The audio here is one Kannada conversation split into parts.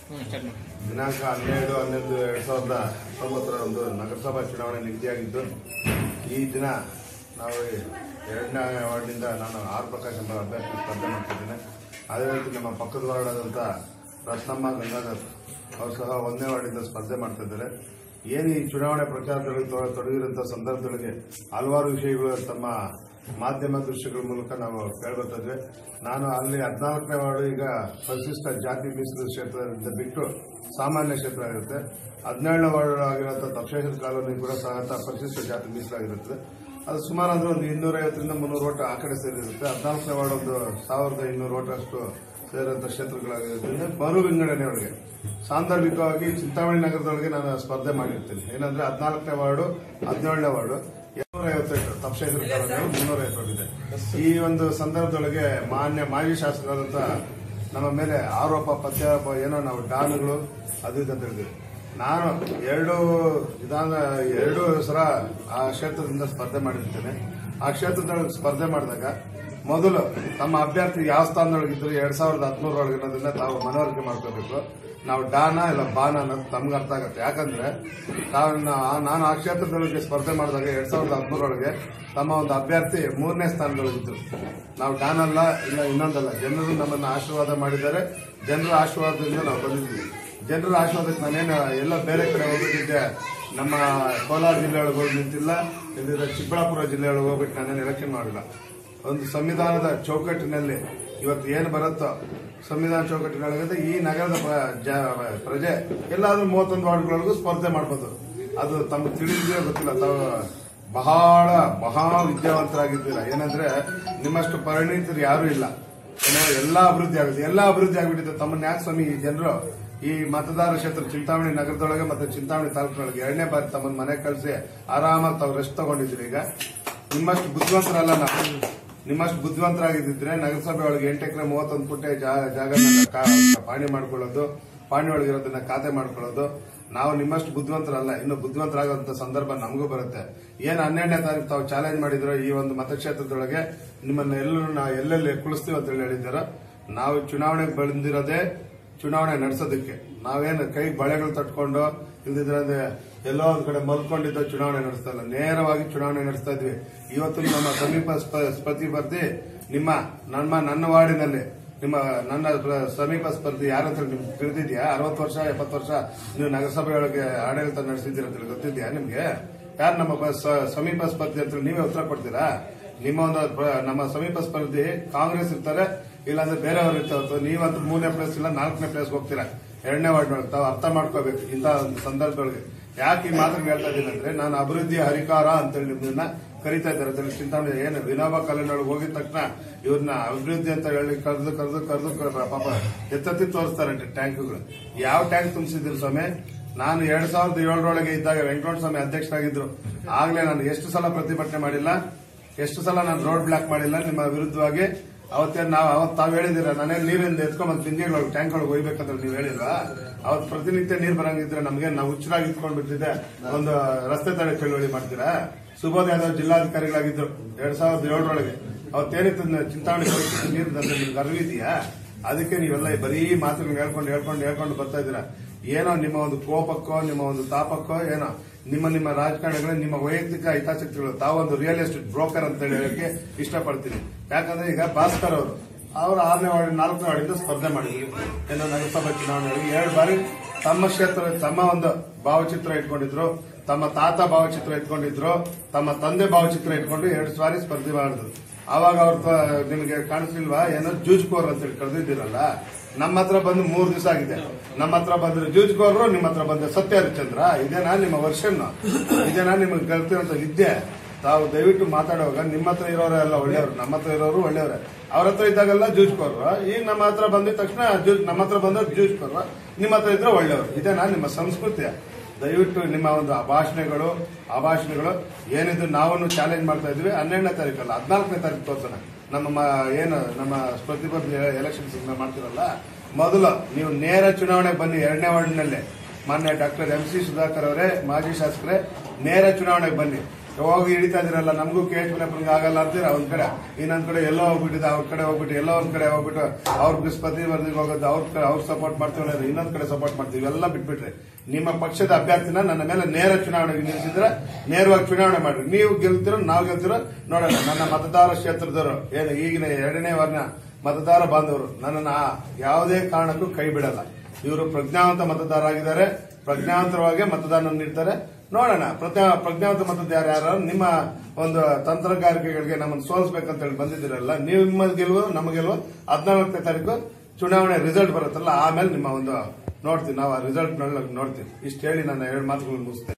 ದಿನಾಂಕ ಹನ್ನೆರಡು ಹನ್ನೊಂದು ಎರಡ್ ಸಾವಿರದ ಹತ್ತೊಂಬತ್ತರ ಒಂದು ನಗರಸಭಾ ಚುನಾವಣೆ ನಿಗದಿಯಾಗಿದ್ದು ಈ ದಿನ ನಾವು ಎರಡನೇ ವಾರ್ಡ್ನಿಂದ ನಾನು ಆರ್ ಪ್ರಕಾಶ್ ಎಂಬ ಅಭ್ಯರ್ಥಿ ಸ್ಪರ್ಧೆ ಮಾಡ್ತಿದ್ದೇನೆ ಅದೇ ರೀತಿ ನಮ್ಮ ಪಕ್ಕದ ವಾರ್ಡ್ ಆದಂತ ರತ್ನಮ್ಮ ಗಂಗಾಧರ್ ಅವರು ಸಹ ಒಂದನೇ ವಾರ್ಡಿಂದ ಸ್ಪರ್ಧೆ ಮಾಡ್ತಾ ಇದ್ದಾರೆ ಏನು ಈ ಚುನಾವಣೆ ಪ್ರಚಾರದಲ್ಲಿ ತೊ- ತೊಡಗಿರುವಂತಹ ಸಂದರ್ಭದೊಳಗೆ ಹಲವಾರು ವಿಷಯಗಳು ತಮ್ಮ ಮಾಧ್ಯಮ ದೃಶ್ಯಗಳ ಮೂಲಕ ನಾವು ಕೇಳ್ಬರ್ತಾ ಇದ್ವಿ ನಾನು ಅಲ್ಲಿ ಹದಿನಾಲ್ಕನೇ ವಾರ್ಡು ಈಗ ಪರಿಶಿಷ್ಟ ಜಾತಿ ಮೀಸಲು ಕ್ಷೇತ್ರದಿಂದ ಬಿಟ್ಟು ಸಾಮಾನ್ಯ ಕ್ಷೇತ್ರ ಆಗಿರುತ್ತೆ ಹದಿನೇಳನೇ ವಾರ್ಡ್ ಆಗಿರುವಂತಹ ತಕ್ಷೇಶ್ವರ ಕಾಲೋನಿ ಕೂಡ ಸಹ ಪರಿಶಿಷ್ಟ ಜಾತಿ ಮೀಸಲಾಗಿರುತ್ತದೆ ಅದು ಸುಮಾರು ಅಂದ್ರೆ ಒಂದು ಇನ್ನೂರೈವತ್ತರಿಂದ ಮುನ್ನೂರು ಓಟ ಆ ಕಡೆ ಸೇರಿರುತ್ತೆ ಹದಿನಾಲ್ಕನೇ ವಾರ್ಡ್ ಒಂದು ಸಾವಿರದ ಇನ್ನೂರು ಓಟ ಅಷ್ಟು ಸೇರಿದಂತ ಕ್ಷೇತ್ರಗಳಾಗಿರೋದ್ರಿಂದ ಮರು ವಿಂಗಡಣೆ ಒಳಗೆ ಸಾಂದರ್ಭಿಕವಾಗಿ ಚಿಂತಾಮಣಿ ನಗರದೊಳಗೆ ನಾನು ಸ್ಪರ್ಧೆ ಮಾಡಿರ್ತೀನಿ ಏನಂದ್ರೆ ಹದಿನಾಲ್ಕನೇ ವಾರ್ಡು ಹದಿನೇಳನೇ ವಾರ್ಡು ಎರಡ್ನೂರ ಐವತ್ತೆಂಟು ತಪ್ಸೇಶ್ವರ ಕಾಲೋನಿ ಮುನ್ನೂರ ಐವತ್ತೊಂದಿದೆ ಈ ಒಂದು ಸಂದರ್ಭದೊಳಗೆ ಮಾನ್ಯ ಮಾಜಿ ಶಾಸಕರಾದಂತ ನಮ್ಮ ಮೇಲೆ ಆರೋಪ ಪ್ರತ್ಯಾರೋಪ ಏನೋ ನಾವು ಡಾನ್ಗಳು ಅದು ಇದು ಅಂತ ಹೇಳಿದ್ವಿ ನಾನು ಎರಡು ವಿಧಾನ ಎರಡು ಸಲ ಆ ಕ್ಷೇತ್ರದಿಂದ ಸ್ಪರ್ಧೆ ಮಾಡಿರ್ತೇನೆ ಆ ಕ್ಷೇತ್ರದೊಳಗೆ ಸ್ಪರ್ಧೆ ಮಾಡಿದಾಗ ಮೊದಲು ತಮ್ಮ ಅಭ್ಯರ್ಥಿ ಯಾವ ಸ್ಥಾನದೊಳಗಿದ್ರು ಎರಡ್ ಸಾವಿರದ ಹದಿಮೂರೊಳಗೆ ಅನ್ನೋದನ್ನ ತಾವು ಮನವರಿಕೆ ಮಾಡ್ಕೋಬೇಕು ನಾವು ಡಾನ ಇಲ್ಲ ಬಾನ ಅನ್ನೋದು ತಮ್ಗೆ ಅರ್ಥ ಆಗುತ್ತೆ ಯಾಕಂದ್ರೆ ತಾವು ನಾ- ನಾನು ಆ ಕ್ಷೇತ್ರದೊಳಗೆ ಸ್ಪರ್ಧೆ ಮಾಡಿದಾಗ ಎರಡ್ ಸಾವಿರದ ಹದಿಮೂರೊಳಗೆ ತಮ್ಮ ಒಂದು ಅಭ್ಯರ್ಥಿ ಮೂರನೇ ಸ್ಥಾನದೊಳಗಿದ್ರು ನಾವು ಡಾನ್ ಅಲ್ಲ ಇಲ್ಲ ಇನ್ನೊಂದಲ್ಲ ಜನರು ನಮ್ಮನ್ನ ಆಶೀರ್ವಾದ ಮಾಡಿದ್ದಾರೆ ಜನರ ಆಶೀರ್ವಾದದಿಂದ ನಾವು ಬಂದಿದ್ದೀವಿ ಜನರ ಆಶೀರ್ವಾದಕ್ಕೆ ನಾನೇನು ಎಲ್ಲ ಬೇರೆ ಕಡೆ ಹೋಗ್ಬಿಟ್ಟಿದ್ದೆ ನಮ್ಮ ಕೋಲಾರ ಜಿಲ್ಲೆಯೊಳಗೆ ಹೋಗಿ ನಿಂತಿಲ್ಲ ಇಲ್ಲಿರೋ ಚಿಕ್ಕಬಳ್ಳಾಪುರ ಜಿಲ್ಲೆಯೊಳಗೆ ಹೋಗ್ಬಿಟ್ಟು ನಾನೇನು ಎಲೆಕ್ಷನ್ ಮಾಡಿಲ್ಲ ಒಂದು ಸಂವಿಧಾನದ ಚೌಕಟ್ಟಿನಲ್ಲಿ ಇವತ್ತು ಏನು ಬರುತ್ತೋ ಸಂವಿಧಾನ ಚೌಕಟ್ಟಿನೊಳಗೆ ಈ ನಗರದ ಪ್ರ- ಜ- ಪ್ರಜೆ ಎಲ್ಲಾದ್ರೂ ಮೂವತ್ತೊಂದು ವಾರ್ಡ್ಗಳವರೆಗೂ ಸ್ಪರ್ಧೆ ಮಾಡ್ಬೋದು ಅದು ತಮ್ಗೆ ತಿಳಿದಿದೆಯೋ ಗೊತ್ತಿಲ್ಲ ತಾವು ಬಹಳ ಮಹಾ ವಿದ್ಯಾವಂತರಾಗಿದ್ದೀರಾ ಏನಂದ್ರೆ ನಿಮ್ಮಷ್ಟು ಪರಿಣಿತರು ಯಾರು ಇಲ್ಲ ಏನೋ ಎಲ್ಲಾ ಅಭಿವೃದ್ಧಿ ಆಗುತ್ತೆ ಎಲ್ಲಾ ಅಭಿವೃದ್ಧಿ ಆಗ್ಬಿಟ್ಟಿದೆ ತಮ್ಮನ್ನ ಯಾಕೆ ಸ್ವಾಮಿ ಈ ಜನರು ಈ ಮತದಾರ ಕ್ಷೇತ್ರ ಚಿಂತಾಮಣಿ ನಗರದೊಳಗೆ ಮತ್ತೆ ಚಿಂತಾಮಣಿ ತಾಲೂಕಿನೊಳಗೆ ಎರಡನೇ ಬಾರಿ ತಮ್ಮನ್ನ ಮನೆ ಕಳಿಸಿ ಆರಾಮಾಗಿ ತಾವು ರೆಸ್ಟ್ ತಗೊಂಡಿದ್ದೀರಿ ಈಗ ನಿಮ್ಮಷ್ಟು ಬುದ್ಧಿವಂತರಲ್ಲ ನಾವು ನಿಮ್ಮಷ್ಟು ಬುದ್ಧಿವಂತರಾಗಿದ್ದಿದ್ರೆ ನಗರಸಭೆ ಒಳಗೆ ಎಂಟು ಎಕರೆ ಮೂವತ್ತೊಂದು ಪುಟ್ಟೆ ಜಾ- ಜಾಗನ ಕಾ- ಪಾಣಿ ಮಾಡ್ಕೊಳ್ಳೋದು ಪಾಣಿ ಒಳಗಿರೋದನ್ನ ಖಾತೆ ಮಾಡ್ಕೊಳ್ಳೋದು ನಾವು ನಿಮ್ಮಷ್ಟು ಬುದ್ಧಿವಂತರಲ್ಲ ಇನ್ನು ಬುದ್ಧಿವಂತರಾಗುವಂತ ಸಂದರ್ಭ ನಮಗೂ ಬರುತ್ತೆ ಏನ್ ಹನ್ನೆರಡನೇ ತಾರೀಕು ತಾವು ಚಾಲೆಂಜ್ ಮಾಡಿದ್ರು ಈ ಒಂದು ಮತಕ್ಷೇತ್ರದೊಳಗೆ ನಿಮ್ಮನ್ನ ಎಲ್ಲರೂ ನಾವು ಎಲ್ಲೆಲ್ಲಿ ಕುಳಿಸ್ತೀವಿ ಅಂತ ಹೇಳಿ ಹೇಳಿದ್ದಾರೋ ನಾವು ಚುನಾವಣೆಗೆ ಬಂದಿರೋದೇ ಚುನಾವಣೆ ನಡೆಸೋದಕ್ಕೆ ನಾವೇನು ಕೈ ಬಳೆಗಳು ತಟ್ಕೊಂಡು ಇಲ್ದಿದ್ರೆ ಎಲ್ಲೋ ಒಂದ್ ಕಡೆ ಮಲ್ಕೊಂಡಿದ್ದ ಚುನಾವಣೆ ನಡೆಸ್ತಾ ಇಲ್ಲ ನೇರವಾಗಿ ಚುನಾವಣೆ ನಡೆಸ್ತಾ ಇದ್ವಿ ಇವತ್ತು ನಮ್ಮ ಸಮೀಪ ಸ್ಪ- ಸ್ಪರ್ಧಿ ನಿಮ್ಮ ನಮ್ಮ ನನ್ನ ವಾರ್ಡಿನಲ್ಲಿ ನಿಮ್ಮ ನನ್ನ ಪ್ರ- ಸಮೀಪ ಸ್ಪರ್ಧಿ ಯಾರಂತ ನಿಮ್ಗೆ ತಿಳಿದಿದ್ಯಾ ಅರವತ್ತು ವರ್ಷ ಎಪ್ಪತ್ತು ವರ್ಷ ನೀವು ನಗರಸಭೆಯೊಳಗೆ ಆಡಳಿತ ನಡೆಸಿದ್ದೀರ ಅಂತ ಹೇಳಿ ಗೊತ್ತಿದ್ಯಾ ನಿಮ್ಗೆ ಯಾರು ನಮ್ಮ ಬ- ಸ- ಸಮೀಪ ಸ್ಪರ್ಧಿ ಅಂತ ನೀವೇ ಉತ್ತರ ಕೊಡ್ತೀರಾ ನಿಮ್ಮ ಒಂದು ಪ್ರ- ನಮ್ಮ ಸಮೀಪ ಸ್ಪರ್ಧಿ ಕಾಂಗ್ರೆಸ್ ಇರ್ತಾರೆ ಇಲ್ಲಾಂದ್ರೆ ಬೇರೆಯವರು ಇರ್ತಾರೆ ಅಥವಾ ನೀವಂತೂ ಮೂರನೇ ಪ್ಲೇಸ್ ಇಲ್ಲ ನಾಲ್ಕನೇ ಪ್ಲೇಸ್ ಹೋಗ್ತೀರಾ ಎರಡನೇ ವಾರ್ಡ್ ಒಳಗೆ ತಾವು ಅರ್ಥ ಮಾಡ್ಕೋಬೇಕು ಇಂಥ ಒಂದು ಸಂದರ್ಭದೊಳಗೆ ಯಾಕೆ ಈ ಮಾತನ್ನು ಹೇಳ್ತಾ ಇದ್ದೀನಿ ಅಂದ್ರೆ ನಾನು ಅಭಿವೃದ್ಧಿ ಹರಿಕಾರ ಅಂತೇಳಿ ನಿಮ್ಮನ್ನ ಕರಿತಾ ಇದ್ದಾರೆ ಅದರಲ್ಲಿ ಚಿಂತಾಮಣಿ ಏನು ವಿನೋಬಾ ಕಾಲೇಜ್ ಹೋಗಿದ ತಕ್ಷಣ ಇವ್ರನ್ನ ಅಭಿವೃದ್ಧಿ ಅಂತ ಹೇಳಿ ಕರೆದು ಕರೆದು ಕರೆದು ಪಾಪ ಎತ್ತೆತ್ತಿ ತೋರಿಸ್ತಾರೆ ಟ್ಯಾಂಕ್ಗಳು ಯಾವ ಟ್ಯಾಂಕ್ ತುಂಬಿಸಿದ್ರು ಸ್ವಾಮಿ ನಾನು ಎರಡ್ ಸಾವಿರದ ಏಳರೊಳಗೆ ಇದ್ದಾಗ ವೆಂಕಟರಮಣ ಸ್ವಾಮಿ ಅಧ್ಯಕ್ಷರಾಗಿದ್ರು ಆಗ್ಲೇ ನಾನು ಎಷ್ಟು ಸಲ ಪ್ರತಿಭಟನೆ ಮಾಡಿಲ್ಲ ಎಷ್ಟು ಸಲ ನಾನು ರೋಡ್ ಬ್ಲಾಕ್ ಮಾಡಿಲ್ಲ ನಿಮ್ಮ ವಿರುದ್ಧವಾಗಿ ಅವತ್ತೇನು ನಾವು ಅವತ್ತು ತಾವು ಹೇಳಿದಿರ ನಾನೇ ನೀರಿಂದ ಎತ್ಕೊಂಡ್ ತಿಂಡಿಗಳೊಳಗೆ ಟ್ಯಾಂಕ್ ಒಳಗೆ ಹೋಗ್ಬೇಕಂತ ನೀವು ಹೇಳಿಲ್ವಾ ಅವತ್ತು ಪ್ರತಿನಿತ್ಯ ನೀರು ಬರಂಗಿದ್ರೆ ನಮಗೆ ನಾವು ಹುಚ್ಚರಾಗಿ ಇಟ್ಕೊಂಡ್ ಬಿಟ್ಟಿದ್ದೆ ಒಂದು ರಸ್ತೆ ತಡೆ ಚಳುವಳಿ ಮಾಡ್ತೀರಾ ಸುಬೋಧ್ ಯಾದವ್ ಜಿಲ್ಲಾಧಿಕಾರಿಗಳಾಗಿದ್ರು ಎರಡ್ ಸಾವಿರದ ಏಳರೊಳಗೆ ಅವತ್ತೇನಿತ್ತು ಚಿಂತಾಮಣಿ ಪರಿಸ್ಥಿತಿ ನೀರು ತಂದ್ರೆ ನಿಮ್ಗೆ ಅರಿವಿದೆಯಾ ಅದಕ್ಕೆ ನೀವೆಲ್ಲ ಬರೀ ಮಾತುಗಳು ಹೇಳ್ಕೊಂಡು ಹೇಳ್ಕೊಂಡು ಹೇಳ್ಕೊಂಡು ಬರ್ತಾ ಇದ್ದೀರಾ ಏನೋ ನಿಮ್ಮ ಒಂದು ಕೋಪಕ್ಕೋ ನಿಮ್ಮ ಒಂದು ತಾಪಕ್ಕೋ ಏನೋ ನಿಮ್ಮ ನಿಮ್ಮ ರಾಜಕಾರಣಿಗಳು ನಿಮ್ಮ ವೈಯಕ್ತಿಕ ಹಿತಾಸಕ್ತಿಗಳು ತಾವೊಂದು ರಿಯಲ್ ಎಸ್ಟೇಟ್ ಬ್ರೋಕರ್ ಅಂತ ಹೇಳಿ ಹೇಳಕ್ಕೆ ಇಷ್ಟಪಡ್ತೀನಿ ಯಾಕಂದ್ರೆ ಈಗ ಭಾಸ್ಕರ್ ಅವರು ಅವರು ಆರನೇ ವಾರ್ಡ್ ನಾಲ್ಕನೇ ವಾರ್ಡಿಂದ ಸ್ಪರ್ಧೆ ಮಾಡಿದ್ರು ಏನೋ ನಗರಸಭಾ ಚುನಾವಣೆಯಲ್ಲಿ ಎರಡು ಬಾರಿ ತಮ್ಮ ಕ್ಷೇತ್ರ ತಮ್ಮ ಒಂದು ಭಾವಚಿತ್ರ ಇಟ್ಕೊಂಡಿದ್ರು ತಮ್ಮ ತಾತ ಭಾವಚಿತ್ರ ಇಟ್ಕೊಂಡಿದ್ರು ತಮ್ಮ ತಂದೆ ಭಾವಚಿತ್ರ ಇಟ್ಕೊಂಡು ಎರಡು ಸಾರಿ ಸ್ಪರ್ಧೆ ಮಾಡಿದ್ರು ಆವಾಗ ಅವ್ರ ತ- ನಿಮಗೆ ಕಾಣಿಸ್ಲಿಲ್ವಾ ಏನೋ ಜೂಜ್ಕೋರ್ ಅಂತ ಹೇಳಿ ಕರೆದಿದ್ದೀರಲ್ಲ ನಮ್ಮ ಹತ್ರ ಬಂದು ಮೂರ್ ದಿವಸ ಆಗಿದೆ ನಮ್ಮ ಹತ್ರ ಬಂದ್ರೆ ಜೂಜ್ಕೋರ್ರು ನಿಮ್ಮ ಹತ್ರ ಬಂದ್ರೆ ಸತ್ಯ ಹರಿಚಂದ್ರ ಇದೇನಾ ನಿಮ್ಮ ವರ್ಷನ್ ಇದೇನಾ ನಿಮಗೆ ಕಲ್ತಿರೋಂತ ವಿದ್ಯೆ ತಾವು ದಯವಿಟ್ಟು ಮಾತಾಡುವಾಗ ನಿಮ್ಮ ಹತ್ರ ಇರೋರೆಲ್ಲ ಒಳ್ಳೆಯವರು ನಮ್ಮ ಹತ್ರ ಇರೋರು ಒಳ್ಳೆಯವ್ರೆ ಅವ್ರ ಹತ್ರ ಇದ್ದಾಗೆಲ್ಲ ಜೂಜ್ಕೋರ್ರು ಈಗ ನಮ್ಮ ಹತ್ರ ಬಂದಿದ ತಕ್ಷಣ ಜೂಜ್ ನಮ್ಮ ಹತ್ರ ಬಂದ ಜೂಜ್ಕೋರ್ರು ನಿಮ್ಮ ಹತ್ರ ಇದ್ರೆ ಒಳ್ಳೆಯವರು ಇದೇನಾ ನಿಮ್ಮ ಸಂಸ್ಕೃತಿ ದಯವಿಟ್ಟು ನಿಮ್ಮ ಒಂದು ಅಭಾಷಣೆಗಳು ಅಭಾಷಣೆಗಳು ಏನಿದ್ರು ನಾವನ್ನು ಚಾಲೆಂಜ್ ಮಾಡ್ತಾ ಇದ್ವಿ ಹನ್ನೆರಡನೇ ತಾರೀಕಲ್ಲ ಹದಿನಾಲ್ಕನೇ ತಾರೀಕು ತೋರ್ಸೋಣ ನಮ್ಮ ಮ- ಏನು ನಮ್ಮ ಪ್ರತಿಬದ್ಧ ಎಲೆಕ್ಷನ್ಸ್ ಮಾಡ್ತಿರಲ್ಲ ಮೊದಲು ನೀವು ನೇರ ಚುನಾವಣೆಗೆ ಬನ್ನಿ ಎರಡನೇ ವಾರ್ಡ್ನಲ್ಲೇ ಮಾನ್ಯ ಡಾಕ್ಟರ್ ಎಂ ಸಿ ಸುಧಾಕರ್ ಅವರೇ ಮಾಜಿ ಶಾಸಕರೇ ನೇರ ಚುನಾವಣೆಗೆ ಬನ್ನಿ ಹೋಗಿ ಹಿಡಿತಾ ಇದ್ರಲ್ಲ ನಮಗೂ ಕೆ ಎಚ್ ಮುನಿಯಪ್ಪನಿಗೆ ಆಗಲ್ಲ ಅಂತೀರ ಒಂದ್ ಕಡೆ ಇನ್ನೊಂದ್ ಕಡೆ ಎಲ್ಲೋ ಹೋಗ್ಬಿಟ್ಟಿದೆ ಅವ್ರ ಕಡೆ ಹೋಗ್ಬಿಟ್ಟು ಎಲ್ಲೋ ಒಂದ್ ಕಡೆ ಹೋಗ್ಬಿಟ್ಟು ಅವ್ರಿಗೆ ಸ್ಪರ್ಧಿ ಹೋಗೋದು ಅವ್ರ ಅವ್ರು ಸಪೋರ್ಟ್ ಮಾಡ್ತೀವಿ ಇನ್ನೊಂದ್ ಕಡೆ ಸಪೋರ್ಟ್ ಮಾಡ್ತೀವಿ ಇವೆಲ್ಲ ಬಿಟ್ಬಿಟ್ರೆ ನಿಮ್ಮ ಪಕ್ಷದ ಅಭ್ಯರ್ಥಿನ ನನ್ನ ಮೇಲೆ ನೇರ ಚುನಾವಣೆಗೆ ನಿಲ್ಲಿಸಿದ್ರೆ ನೇರವಾಗಿ ಚುನಾವಣೆ ಮಾಡ್ರಿ ನೀವು ಗೆಲ್ತಿರೋ ನಾವು ಗೆಲ್ತಿರೋ ನೋಡೋಣ ನನ್ನ ಮತದಾರ ಕ್ಷೇತ್ರದವರು ಏನು ಈಗಿನ ಎರಡನೇ ವರ್ಣ ಮತದಾರ ಬಾಂಧವರು ನನ್ನನ್ನು ಆ ಯಾವುದೇ ಕಾರಣಕ್ಕೂ ಕೈ ಬಿಡಲ್ಲ ಇವರು ಪ್ರಜ್ಞಾವಂತ ಮತದಾರ ಆಗಿದ್ದಾರೆ ಪ್ರಜ್ಞಾವಂತರವಾಗಿ ಮತದಾನ ನೀಡ್ತಾರೆ ನೋಡೋಣ ಪ್ರಜ್ಞಾ- ಪ್ರಜ್ಞಾವಂತ ಮತದಾರ ಯಾರು ನಿಮ್ಮ ಒಂದು ತಂತ್ರಗಾರಿಕೆಗಳಿಗೆ ನಮ್ಮನ್ನು ಸೋಲಿಸಬೇಕಂತ ಹೇಳಿ ಬಂದಿದ್ದೀರಲ್ಲ ನಿಮ್ಮ ಗೆಲುವು ನಮ್ಮ ಗೆಲುವು ಹದಿನಾಲ್ಕನೇ ತಾರೀಕು ಚುನಾವಣೆ ರಿಸಲ್ಟ್ ಬರುತ್ತಲ್ಲ ಆಮೇಲೆ ನಿಮ್ಮ ಒಂದು ನೋಡ್ತೀವಿ ನಾವು ಆ ರಿಸಲ್ಟ್ ನೋಡ್ತೀವಿ ಇಷ್ಟು ಹೇಳಿ ನನ್ನ ಎರಡು ಮಾತುಗಳನ್ನು ಮುಗಿಸ್ತೇನೆ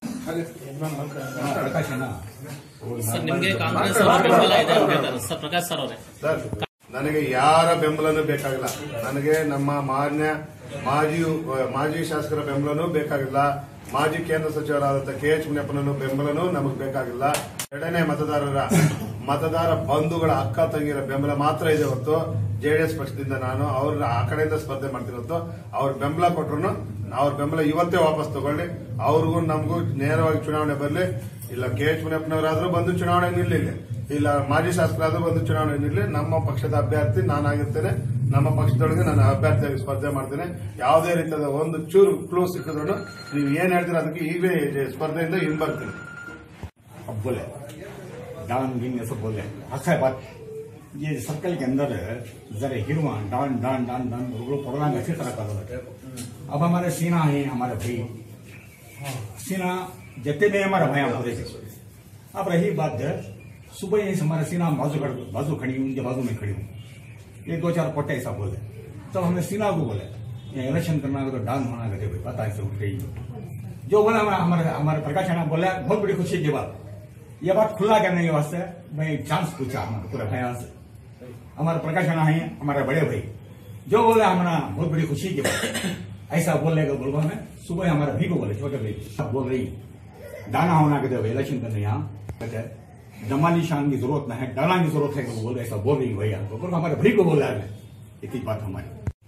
ಸರ್ ನಿಮ್ಗೆ ಕಾಂಗ್ರೆಸ್ ಅವರ ಬೆಂಬಲ ಇದೆ ಅಂತ ಹೇಳ್ತಾರೆ ಸರ್ ಪ್ರಕಾಶ್ ಸರ್ ಅವರೇ ಸರ್ ನನಗೆ ಯಾರ ಬೆಂಬಲನೂ ಬೇಕಾಗಿಲ್ಲ ನನಗೆ ನಮ್ಮ ಮಾನ್ಯ ಮಾಜಿ ಮಾಜಿ ಶಾಸಕರ ಬೆಂಬಲನೂ ಬೇಕಾಗಿಲ್ಲ ಮಾಜಿ ಕೇಂದ್ರ ಸಚಿವರಾದಂತಹ ಕೆ ಎಚ್ ಮುನಿಯಪ್ಪನನ್ನು ಬೆಂಬಲನೂ ನಮಗೆ ಬೇಕಾಗಿಲ್ಲ ಎರಡನೇ ಮತದಾರರ ಮತದಾರ ಬಂಧುಗಳ ಅಕ್ಕ ತಂಗಿಯರ ಬೆಂಬಲ ಮಾತ್ರ ಇದೆ ಹೊತ್ತು ಜೆಡಿಎಸ್ ಪಕ್ಷದಿಂದ ನಾನು ಅವ್ರ ಆ ಕಡೆಯಿಂದ ಸ್ಪರ್ಧೆ ಮಾಡ್ತೀನಿ ಹೊತ್ತು ಅವ್ರ ಬೆಂಬಲ ಕೊಟ್ರು ಅವ್ರ ಬೆಂಬಲ ಇವತ್ತೇ ವಾಪಸ್ ತಗೊಳ್ಳಿ ಅವ್ರಿಗೂ ನಮಗೂ ನೇರವಾಗಿ ಚುನಾವಣೆ ಬರಲಿ ಇಲ್ಲ ಕೆ ಎಚ್ ಮುನಿಯಪ್ಪನವರಾದ್ರೂ ಬಂದು ಚುನಾವಣೆ ನಿಲ್ಲಿಲ್ಲ ಇಲ್ಲ ಮಾಜಿ ಶಾಸಕರಾದ್ರೂ ಬಂದು ಚುನಾವಣೆ ನಿಲ್ಲಿ ನಮ್ಮ ಪಕ್ಷದ ಅಭ್ಯರ್ಥಿ ನಾನಾಗಿರ್ತೇನೆ ನಮ್ಮ ಪಕ್ಷದೊಳಗೆ ನಾನು ಅಭ್ಯರ್ಥಿಯಾಗಿ ಸ್ಪರ್ಧೆ ಮಾಡ್ತೇನೆ ಯಾವುದೇ ರೀತಿಯಾದ ಒಂದು ಚೂರು ಕ್ಲೂ ಸಿಕ್ಕಿದ್ರು ನೀವು ಏನ್ ಹೇಳ್ತೀರ ಅದಕ್ಕೆ ಈಗಲೇ ಸ್ಪರ್ಧೆಯಿಂದ ಹಿಂಬರ್ತೀನಿ अब बोले डाउन गिंग ऐसे बोले अच्छा बात ये सर्कल के अंदर जरा हिरवा डाउन डाउन डाउन डाउन वो प्रोग्राम अच्छी तरह कर रहे अब हमारे सीना है हमारे भाई सीना जितने में हमारा भाई पूरे से अब रही बात है, सुबह ही हमारे सीना बाजू खड़ बाजू खड़ी हूँ उनके बाजू में खड़ी हूँ ये दो चार पोटे ऐसा बोले तब हमने सीना को बोले ये इलेक्शन करना है तो डाउन होना कहते भाई पता ऐसे उठ गई जो बोला हमारा हमारे हमारे प्रकाश राणा बोला बहुत बड़ी खुशी की बात ये बात खुला करने के वास्ते मैं एक चांस पूछा हमारे पूरे भैया से हमारे प्रकाश राणा है हमारे बड़े भाई जो बोले हमारा बहुत बड़ी खुशी की बात ऐसा बोलने का बोलवा में सुबह हमारे भाई को बोले छोटे भाई सब बोल रही दाना होना के दो इलेक्शन करने यहाँ कहते दमाली शान की जरूरत नहीं है डाला की जरूरत है तो बोल रहे ऐसा बोल रही भैया तो बोल हमारे भाई को बोला है इतनी बात हमारी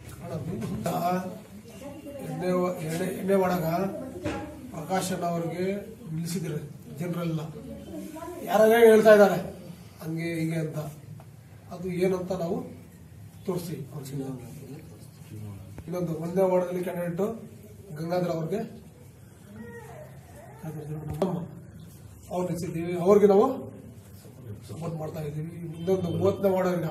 ಎಣ್ಣೆ ಎಣ್ಣೆ ಎಣ್ಣೆ ಒಳಗ ಪ್ರಕಾಶನ್ ಅವ್ರಿಗೆ ನಿಲ್ಲಿಸಿದ್ರು ಜನರೆಲ್ಲ ಯಾರ್ಯಾರ ಹೇಳ್ತಾ ಇದ್ದಾರೆ ಹಂಗೆ ಹೀಗೆ ಅಂತ ಅದು ಏನಂತ ನಾವು ತೋರಿಸಿ ಅವ್ರಿಗೆ ಇನ್ನೊಂದು ಒಂದೇ ವಾರ್ಡಲ್ಲಿ ಕ್ಯಾಂಡಿಡೇಟ್ ಗಂಗಾಧರ್ ಅವ್ರಿಗೆ ಅವ್ರು ನಿಲ್ಲಿಸಿದ್ದೀವಿ ಅವ್ರಿಗೆ ನಾವು ಸಪೋರ್ಟ್ ಮಾಡ್ತಾ ಇದ್ದೀವಿ ಇನ್ನೊಂದು ಮೂವತ್ತನೇ ವಾರ್ಡ್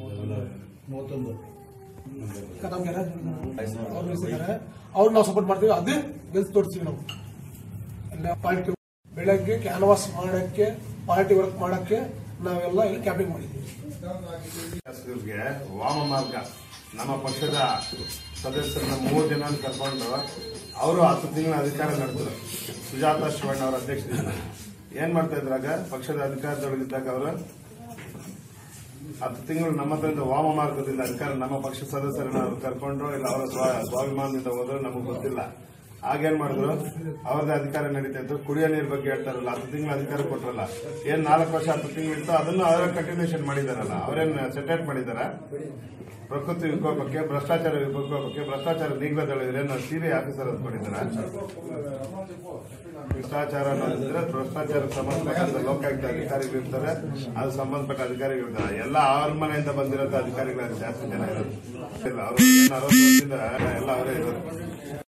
ನಮ್ಗೆ ಅವ್ರು ನಿಲ್ಸಿದ್ದಾರೆ ಅವ್ರು ನಾವು ಸಪೋರ್ಟ್ ಮಾಡ್ತೀವಿ ಅದೇ ಗೆಲ್ಸ್ ತೋರಿಸ್ತೀವಿ ನಾವು ಎಲ್ಲ ಪಾರ್ಟಿ ಬೆಳಗ್ಗೆ ಕ್ಯಾನ್ವಾಸ್ ಮಾಡಕ್ಕೆ ಪಾರ್ಟಿ ವರ್ಕ್ ಮಾಡಕ್ಕೆ ನಾವೆಲ್ಲ ಇಲ್ಲಿ ಕ್ಯಾಂಪಿಂಗ್ ಮಾಡಿದ್ದೀವಿ ಶಾಸಕರಿಗೆ ವಾಮ ಮಾರ್ಗ ನಮ್ಮ ಪಕ್ಷದ ಸದಸ್ಯರನ್ನ ಮೂರು ಜನ ಕರ್ಕೊಂಡು ಅವರು ಹತ್ತು ತಿಂಗಳ ಅಧಿಕಾರ ನಡೆಸಿದ್ರು ಸುಜಾತ ಶಿವಣ್ಣ ಅವರ ಅಧ್ಯಕ್ಷದಿಂದ ಏನ್ ಮಾಡ್ತಾ ಇದ್ರಾಗ ಪಕ್ಷದ ಅಧಿಕಾರದೊಳಗಿದ್ದಾಗ ಅವರು ಹತ್ತು ತಿಂಗಳು ನಮ್ಮ ಹತ್ರದಿಂದ ವಾಮ ಮಾರ್ಗದಿಂದ ಅಧಿಕಾರ ನಮ್ಮ ಪಕ್ಷ ಸದಸ್ಯರನ್ನ ಅವ್ರು ಕರ್ಕೊಂಡು ಇಲ್ಲ ಅವರ ಸ್ವ- ಸ್ವಾಭಿಮಾನದಿಂದ ಹೋದ್ರು ನಮಗೆ ಗೊತ್ತಿಲ್ಲ ಆಗೇನ್ ಮಾಡಿದ್ರು ಅವ್ರದ್ದು ಅಧಿಕಾರ ನಡೀತಾ ಇತ್ತು ಕುಡಿಯೋ ನೀರ್ ಬಗ್ಗೆ ಹೇಳ್ತಾರಲ್ಲ ಹತ್ತು ತಿಂಗಳು ಅಧಿಕಾರ ಕೊಟ್ರಲ್ಲ ಏನ್ ನಾಲ್ಕು ವರ್ಷ ಹತ್ತು ತಿಂಗಳು ಇತ್ತು ಅದನ್ನು ಅವರ ಕಂಟಿನ್ಯೂಷನ್ ಮಾಡಿದಾರಲ್ಲ ಅವರೇನ್ ಸೆಟೇಟ್ ಮಾಡಿದಾರ ಪ್ರಕೃತಿ ವಿಕೋಪಕ್ಕೆ ಭ್ರಷ್ಟಾಚಾರ ವಿಕೋಪಕ್ಕೆ ಭ್ರಷ್ಟಾಚಾರ ನಿಗ್ರಹ ದಳ ಏನು ಸಿಬಿಐ ಆಫೀಸರ್ ಅಂತ ಮಾಡಿದಾರ ಭ್ರಷ್ಟಾಚಾರ ಅನ್ನೋದಿದ್ರೆ ಭ್ರಷ್ಟಾಚಾರ ಸಂಬಂಧಪಟ್ಟ ಲೋಕಾಯುಕ್ತ ಅಧಿಕಾರಿಗಳು ಇರ್ತಾರೆ ಅದು ಸಂಬಂಧಪಟ್ಟ ಅಧಿಕಾರಿಗಳು ಇರ್ತಾರೆ ಎಲ್ಲ ಅವ್ರ ಮನೆಯಿಂದ ಬಂದಿರೋಂಥ ಅಧಿಕಾರಿಗಳು ಜಾಸ್ತಿ ಜನ ಇರೋದು ಇಲ್ಲ ಅವರು ಅರವತ್ತು ವರ್ಷದಿಂದ ಎಲ್ಲ ಅವರೇ ಇರೋದು